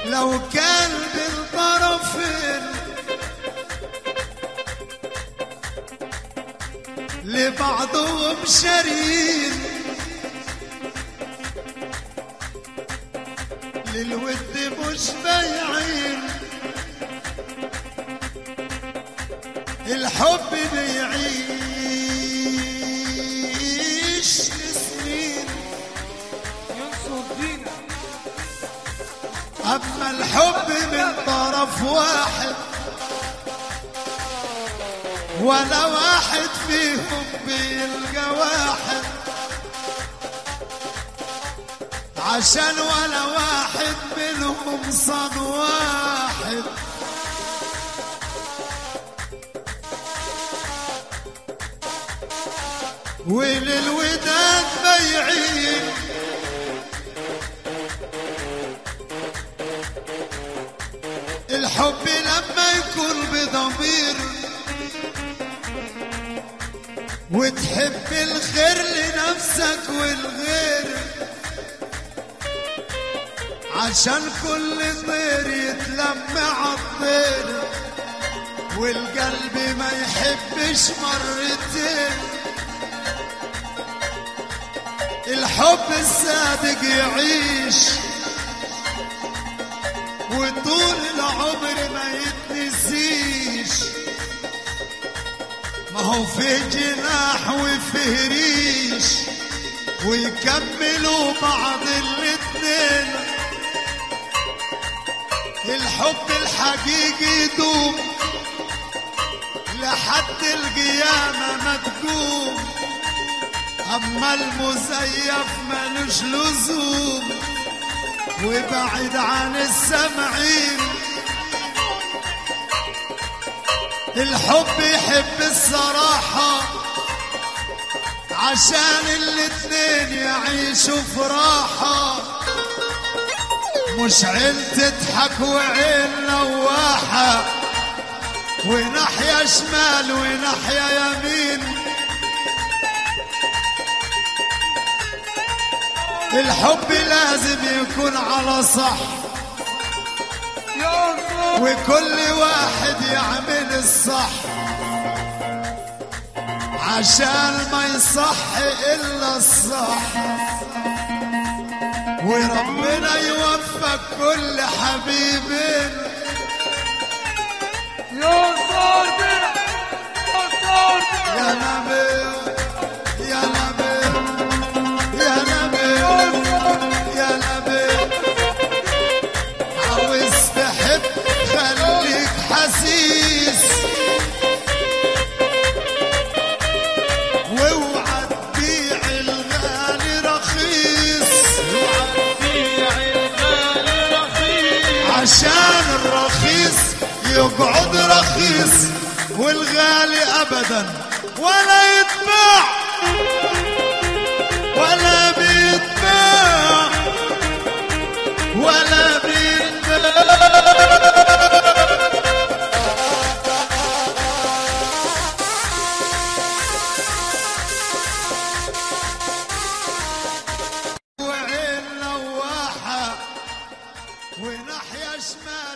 لو كان بالطرفين لبعضهم شرير للود مش بايعين الحب بيعيش لسنين ينصر دينا أما الحب من طرف واحد ولا واحد فيهم بيلقى واحد عشان ولا واحد منهم صن واحد وللوداد بيعين الحب لما يكون بضمير وتحب الخير لنفسك والغير عشان كل طير يتلم عالطير والقلب ما يحبش مرتين الحب الصادق يعيش وطول العمر ما يتنسيش ما هو فيه جناح وفيه ريش ويكملوا بعض الاتنين الحب الحقيقي يدوم لحد القيامة ما تقوم أما المزيف ملوش لزوم وبعد عن السمعين الحب يحب الصراحة عشان الاتنين يعيشوا في راحة مش عين تضحك وعين لواحة وناحية شمال وناحية يمين الحب لازم يكون على صح ينصر وكل واحد يعمل الصح عشان ما يصح الا الصح وربنا يوفق كل حبيبين ينصر دينا ينصر يا نبي يا نبي يا نبي يا نبي عاوز تحب خليك حسيس واوعى تبيع الغالي رخيص بيع الغالي رخيص عشان الرخيص يقعد رخيص والغالي ابدا ولا يتباع ولا بيتباع ولا بيتباع وعين لواحة وناحية شمال